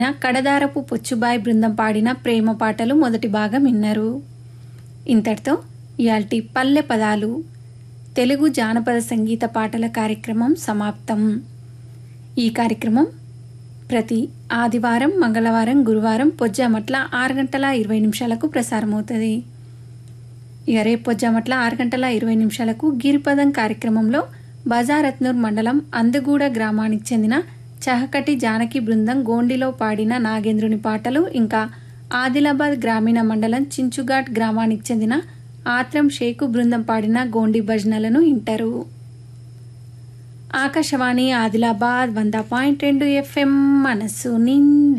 కడదారపు పొచ్చుబాయి బృందం పాడిన ప్రేమ పాటలు మొదటి భాగం విన్నారు ఇంతటితో ఇయాల్టి పల్లె పదాలు తెలుగు జానపద సంగీత పాటల కార్యక్రమం సమాప్తం ఈ కార్యక్రమం ప్రతి ఆదివారం మంగళవారం గురువారం పొజ్జామట్ల ఆరు గంటల ఇరవై నిమిషాలకు ప్రసారమవుతుంది ఇక రేపు పొజ్జామట్ల ఆరు గంటల ఇరవై నిమిషాలకు గిరిపదం కార్యక్రమంలో బజారత్నూర్ మండలం అందుగూడ గ్రామానికి చెందిన చహకటి జానకి బృందం గోండిలో పాడిన నాగేంద్రుని పాటలు ఇంకా ఆదిలాబాద్ గ్రామీణ మండలం చించుఘాట్ గ్రామానికి చెందిన ఆత్రం షేకు బృందం పాడిన గోండి భజనలను వింటారు ఆకాశవాణి ఆదిలాబాద్ వంద పాయింట్ రెండు ఎఫ్ఎం మనస్సు నిండా